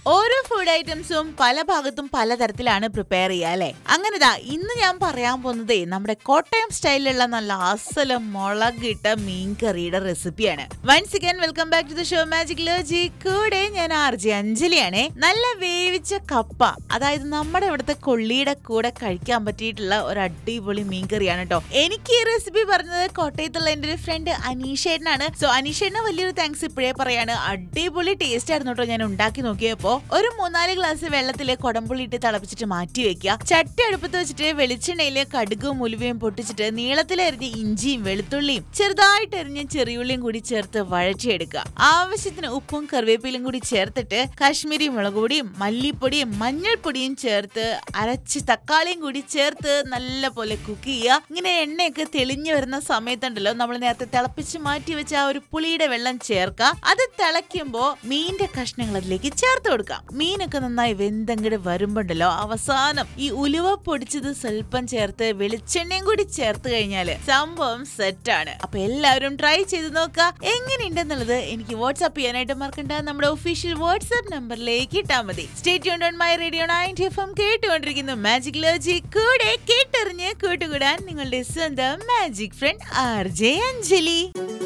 ഓരോ ഫുഡ് ഐറ്റംസും പല ഭാഗത്തും പലതരത്തിലാണ് പ്രിപ്പയർ ചെയ്യുക അല്ലെ അങ്ങനെതാ ഇന്ന് ഞാൻ പറയാൻ പോകുന്നത് നമ്മുടെ കോട്ടയം സ്റ്റൈലിലുള്ള നല്ല അസല മുളകിട്ട മീൻ കറിയുടെ റെസിപ്പിയാണ് once again welcome back to the show magic ലോജി കൂടെ ഞാൻ ആർ ജെ അഞ്ജലിയാണ് നല്ല വേവിച്ച കപ്പ അതായത് നമ്മുടെ ഇവിടുത്തെ കൊള്ളിയുടെ കൂടെ കഴിക്കാൻ പറ്റിയിട്ടുള്ള ഒരു അടിപൊളി മീൻ കറിയാണ് കേട്ടോ എനിക്ക് ഈ റെസിപ്പി പറഞ്ഞത് കോട്ടയത്തുള്ള എൻ്റെ ഒരു ഫ്രണ്ട് അനീഷേട്ടനാണ് സോ അനീഷേട്ടന് വലിയൊരു താങ്ക്സ് ഇപ്പോഴേ പറയാണ് അടിപൊളി ടേസ്റ്റ് ആയിരുന്നു കേട്ടോ ഞാൻ ഉണ്ടാക്കി നോക്കിയപ്പോ ഒരു മൂന്നാല് ഗ്ലാസ് വെള്ളത്തിൽ കുടംപുളി ഇട്ട് തിളപ്പിച്ചിട്ട് മാറ്റി വെക്കുക ചട്ടി അടുപ്പത്ത് വെച്ചിട്ട് വെളിച്ചെണ്ണയിൽ കടുകും ഉലുവയും പൊട്ടിച്ചിട്ട് നീളത്തിലരിഞ്ഞ് ഇഞ്ചിയും വെളുത്തുള്ളിയും ചെറുതായിട്ട് എരിഞ്ഞ് ചെറിയുള്ളിയും കൂടി ചേർത്ത് വഴറ്റിയെടുക്കുക ആവശ്യത്തിന് ഉപ്പും കറിവേപ്പിലും കൂടി ചേർത്തിട്ട് കാശ്മീരി മുളക് പൊടിയും മല്ലിപ്പൊടിയും മഞ്ഞൾപ്പൊടിയും ചേർത്ത് അരച്ച് തക്കാളിയും കൂടി ചേർത്ത് നല്ല പോലെ കുക്ക് ചെയ്യുക ഇങ്ങനെ എണ്ണയൊക്കെ തെളിഞ്ഞു വരുന്ന സമയത്തുണ്ടല്ലോ നമ്മൾ നേരത്തെ തിളപ്പിച്ച് മാറ്റി വെച്ച ആ ഒരു പുളിയുടെ വെള്ളം ചേർക്കുക അത് തിളയ്ക്കുമ്പോ മീനിന്റെ കഷ്ണങ്ങൾ അതിലേക്ക് ചേർത്ത് കൊടുക്കാം മീനൊക്കെ നന്നായി വെന്തങ്ങട് വരുമ്പോണ്ടല്ലോ അവസാനം ഈ ഉലുവ പൊടിച്ചത് സ്വല്പം ചേർത്ത് വെളിച്ചെണ്ണയും കൂടി ചേർത്ത് കഴിഞ്ഞാല് സംഭവം സെറ്റാണ് അപ്പൊ എല്ലാവരും ട്രൈ ചെയ്ത് നോക്കുക എങ്ങനെയുണ്ടെന്നുള്ളത് എനിക്ക് വാട്സ്ആപ്പ് ചെയ്യാനായിട്ട് മറക്കണ്ട നമ്മുടെ ഒഫീഷ്യൽ വാട്സ്ആപ്പ് നമ്പറിലേക്ക് ഇട്ടാൽ മതി stay on my radio ninety F M കേട്ടുകൊണ്ടിരിക്കുന്നു മാജിക് ലോജി കൂടെ കേട്ടറിഞ്ഞ് കൂട്ടുകൂടാൻ നിങ്ങളുടെ സ്വന്തം magic friend R J Anjali